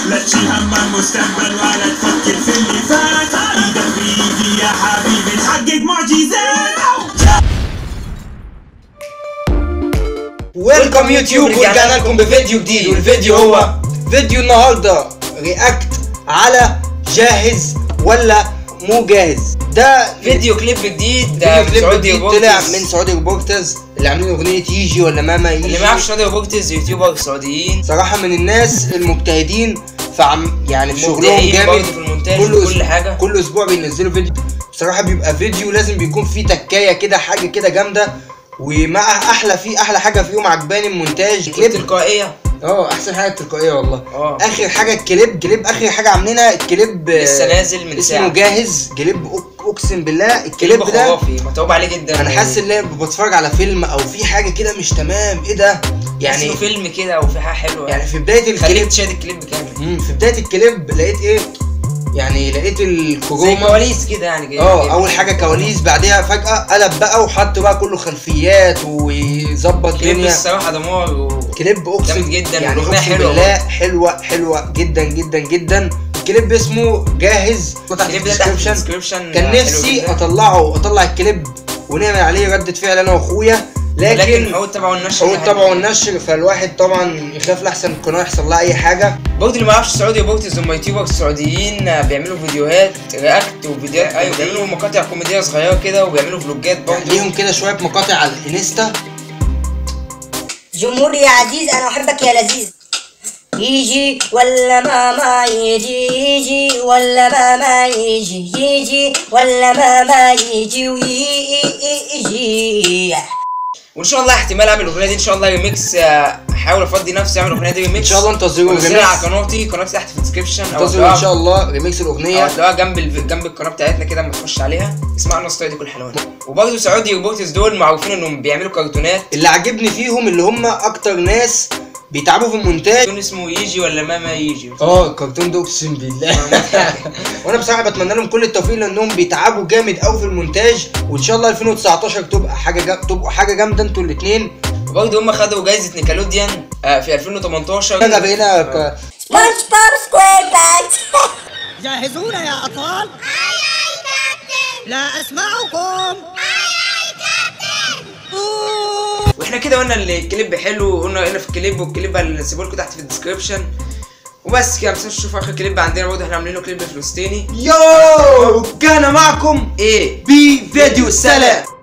لا تشيل هم المستقبل ولا تفكر في اللي فات ايدك بايدي يا حبيبي نحقق معجزات ويلكم يوتيوب ورجعنا لكم بفيديو جديد والفيديو هو فيديو النهارده رياكت على جاهز ولا مو جاهز ده فيديو كليب جديد فيديو كليب سعودي جديد روبوتس. طلع من سعودي روبوترز اللي عاملين اغنيه يجي ولا ماما يجي اللي ما يعرفش سعودي روبوتس يوتيوبر سعوديين صراحه من الناس المجتهدين فعم يعني شغلهم مبدعين جامد برضه في المونتاج كل وكل أسبوع- حاجة. كل اسبوع بينزلوا فيديو بصراحه بيبقى فيديو لازم بيكون فيه تكايه كده حاجه كده جامده ومع احلى فيه احلى حاجه فيهم عجباني المونتاج كليب تلقائية اه احسن حاجه التلقائيه والله اه. اخر حاجه الكليب كليب اخر حاجه عاملينها الكليب آه، لسه نازل من اسمه ساعة. جاهز كليب أق- اقسم بالله الكليب كليب ده خرافي متعوب عليه جدا انا حاسس ان انا بتفرج على فيلم او في حاجه كده مش تمام ايه ده يعني يعني فيلم كده وفي حاجة حلوة يعني في بدايه خليك الكليب تشاهد الكليب كامل مم، في بدايه الكليب لقيت ايه يعني لقيت زي الكروما كواليس كده يعني جاي- اه جاي- اول حاجه كواليس بعدها فجاه قلب بقى وحط بقى كله خلفيات ويظبط كليب الدنيا الصراحة دمار و... كليب اقسم جامد جدا يعني والأغنية اقسم حلوة بالله حلوه حلوه جدا جدا جدا الكليب اسمه جاهز تحت الكليب ده تحت الديسكربشن الديسكربشن كان حلو نفسي جدا. اطلعه اطلع الكليب ونعمل عليه ردة فعل انا واخويا لكن لكن هو تبعه النشر هو يعني. طبعه النشر فالواحد طبعا يخاف لاحسن القناه يحصل لها اي حاجه برضه اللي ما يعرفش سعودي روبوتس هم يوتيوبرز السعوديين آه، بيعملوا فيديوهات رياكت وفيديوهات ايوه بيعملوا مقاطع كوميديه صغيره كده وبيعملوا فلوجات برضه ليهم كده شويه مقاطع على الانستا جمهوري يا عزيز انا احبك يا لذيذ يجي ولا ماما يجي يجي ولا ماما يجي يجي ولا ماما يجي ويجي وان شاء الله احتمال اعمل الاغنيه دي ان شاء الله ريميكس آه، احاول افضي نفسي اعمل الاغنيه دي ريميكس ان شاء الله انتظروا ونزلها على الريميكس قناتي قناتي تحت في الديسكربشن او انتظروا ان شاء هتلاقوها- الله ريميكس او الاغنيه هتلاقوها جنب الف... جنب القناه بتاعتنا كده اما تخش عليها اسمها انا ستايل كل حلوان وبرضه سعودي روبوتس دول معروفين انهم بيعملوا كرتونات اللي عاجبني فيهم اللي هم اكتر ناس بيتعبوا في المونتاج كرتون اسمه يجي ولا ماما يجي اه الكرتون ده اقسم بالله وانا بصراحه بتمنى لهم كل التوفيق لانهم بيتعبوا جامد قوي في المونتاج وان شاء الله 2019 تبقى حاجه جا... تبقوا حاجه جامده انتوا الاثنين وبرضه هم خدوا جايزه نيكلوديان آه، في 2018 احنا بقينا ك... سبونج بوب سكوير بانكس جاهزون يا أطفال؟ لا أسمعكم واحنا كده قلنا ان الكليب حلو وقلنا قلنا في الكليب والكليب هنسيبه لكم تحت في الديسكربشن وبس كده ما تنسوش تشوفوا اخر كليب عندنا برضه احنا عاملين له كليب فلسطيني يو كان معكم ايه بفيديو سلام